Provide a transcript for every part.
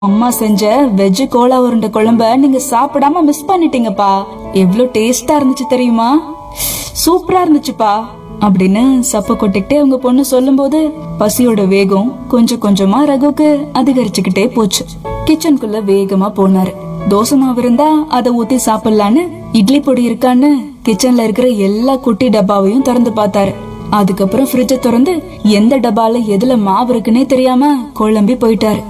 அம்மா செஞ்ச veg Cola உருண்டை குழம்ப நீங்க சாப்பிடாம மிஸ் பண்ணிட்டீங்கப்பா எவ்ளோ டேஸ்டா இருந்துச்சு தெரியுமா சூப்பரா இருந்துச்சுப்பா அப்படின்னு சப்ப கொட்டிக்கிட்டே உங்க பொண்ணு சொல்லும்போது பசியோட வேகம் கொஞ்சம் கொஞ்சமா ரகுக்கு அதிகரிச்சுக்கிட்டே போச்சு கிச்சனுக்குள்ள வேகமா போனாரு தோசை மாவு இருந்தா அதை ஊத்தி சாப்பிடலான்னு இட்லி பொடி இருக்கான்னு கிச்சன்ல இருக்கிற எல்லா குட்டி டப்பாவையும் திறந்து பார்த்தாரு அதுக்கப்புறம் ஃப்ரிட்ஜை திறந்து எந்த டப்பால எதுல மாவு இருக்குன்னே தெரியாம குழம்பி போயிட்டாரு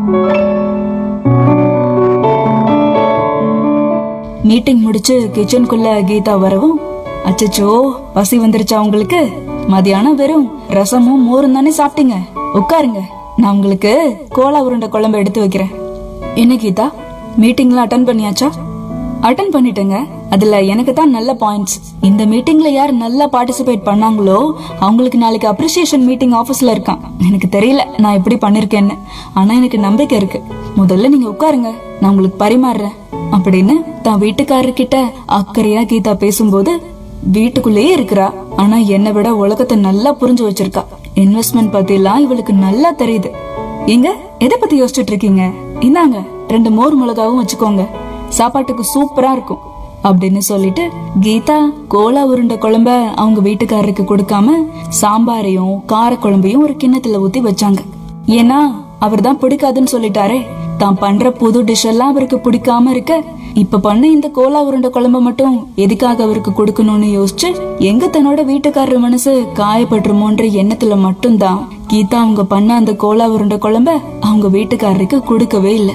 மீட்டிங் முடிச்சு கிச்சனுக்குள்ள கீதா வரவும் அச்சச்சோ பசி வந்துருச்சா உங்களுக்கு மதியானம் வெறும் ரசமும் மோரும் தானே சாப்பிட்டீங்க உட்காருங்க நான் உங்களுக்கு கோலா உருண்டை குழம்பு எடுத்து வைக்கிறேன் என்ன கீதா மீட்டிங்ல அட்டன் பண்ணியாச்சா அட்டன் பண்ணிட்டேங்க அதுல எனக்கு தான் நல்ல பாயிண்ட்ஸ் இந்த மீட்டிங்ல யார் நல்லா பார்ட்டிசிபேட் பண்ணாங்களோ அவங்களுக்கு நாளைக்கு அப்ரிசியேஷன் மீட்டிங் ஆபீஸ்ல இருக்கான் எனக்கு தெரியல நான் எப்படி பண்ணிருக்கேன்னு ஆனா எனக்கு நம்பிக்கை இருக்கு முதல்ல நீங்க உட்காருங்க நான் உங்களுக்கு பரிமாறுறேன் அப்படின்னு தான் வீட்டுக்காரர்கிட்ட அக்கறையா கீதா பேசும்போது வீட்டுக்குள்ளேயே இருக்கிறா ஆனா என்னை விட உலகத்தை நல்லா புரிஞ்சு வச்சிருக்கா இன்வெஸ்ட்மெண்ட் பத்தி எல்லாம் இவளுக்கு நல்லா தெரியுது எங்க எதை பத்தி யோசிச்சுட்டு இருக்கீங்க இந்தாங்க ரெண்டு மோர் மிளகாவும் வச்சுக்கோங்க சாப்பாட்டுக்கு சூப்பரா இருக்கும் அப்படின்னு சொல்லிட்டு கீதா கோலா உருண்டை குழம்ப அவங்க வீட்டுக்காரருக்கு கொடுக்காம சாம்பாரையும் கார குழம்பையும் ஒரு கிண்ணத்துல ஊத்தி வச்சாங்க ஏன்னா அவர் தான் பிடிக்காதுன்னு சொல்லிட்டாரே தான் பண்ற புது டிஷ் எல்லாம் அவருக்கு பிடிக்காம இருக்க இப்ப பண்ண இந்த கோலா உருண்டை குழம்ப மட்டும் எதுக்காக அவருக்கு கொடுக்கணும்னு யோசிச்சு எங்க தன்னோட வீட்டுக்காரர் மனசு காயப்பட்டுருமோன்ற எண்ணத்துல மட்டும்தான் கீதா அவங்க பண்ண அந்த கோலா உருண்டை குழம்ப அவங்க வீட்டுக்காரருக்கு கொடுக்கவே இல்லை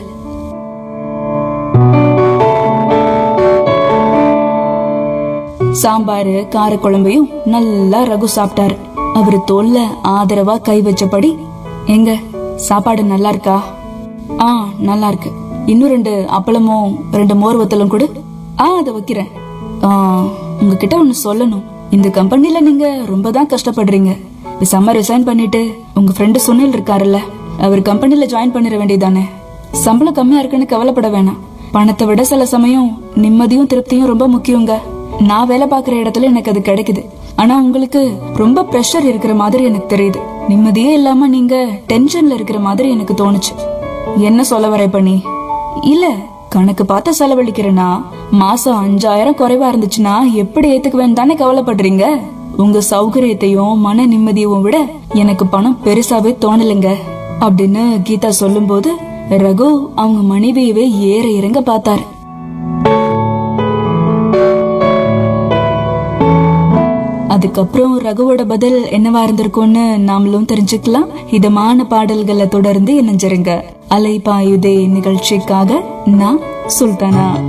சாம்பாரு காரக்குழம்பையும் நல்லா ரகு சாப்பிட்டாரு அவரு தோல்ல ஆதரவா கை வச்சபடி எங்க சாப்பாடு நல்லா இருக்கா ஆ நல்லா இருக்கு இன்னும் ரெண்டு அப்பளமும் ரெண்டு மோர் வத்தலும் கொடு ஆ அதை வைக்கிறேன் ஆ, உங்ககிட்ட ஒண்ணு சொல்லணும் இந்த கம்பெனில நீங்க ரொம்ப தான் கஷ்டப்படுறீங்க பேசாம ரிசைன் பண்ணிட்டு உங்க ஃப்ரெண்டு சுனில் இருக்காருல்ல அவர் கம்பெனில ஜாயின் பண்ணிட வேண்டியதானே சம்பளம் கம்மியா இருக்குன்னு கவலைப்பட வேணாம் பணத்தை விட சில சமயம் நிம்மதியும் திருப்தியும் ரொம்ப முக்கியங்க நான் வேலை பார்க்குற இடத்துல எனக்கு அது கிடைக்குது ஆனா உங்களுக்கு ரொம்ப ப்ரெஷர் இருக்கிற மாதிரி எனக்கு தெரியுது நிம்மதியே இல்லாம நீங்க டென்ஷன்ல இருக்கிற மாதிரி எனக்கு தோணுச்சு என்ன சொல்ல வர இப்ப நீ இல்ல கணக்கு பார்த்து செலவழிக்கிறேன்னா மாசம் அஞ்சாயிரம் குறைவா இருந்துச்சுன்னா எப்படி ஏத்துக்குவேன்னு தானே கவலைப்படுறீங்க உங்க சௌகரியத்தையும் மன நிம்மதியவும் விட எனக்கு பணம் பெருசாவே தோணலைங்க அப்படின்னு கீதா சொல்லும்போது ரகு அவங்க மனைவியவே ஏற இறங்க பார்த்தாரு அதுக்கப்புறம் ரகுவோட பதில் என்னவா இருந்திருக்கும்னு நாமளும் தெரிஞ்சுக்கலாம் இதமான பாடல்களை தொடர்ந்து இணைஞ்சிருங்க அலைபாயுதே நிகழ்ச்சிக்காக நான் சுல்தானா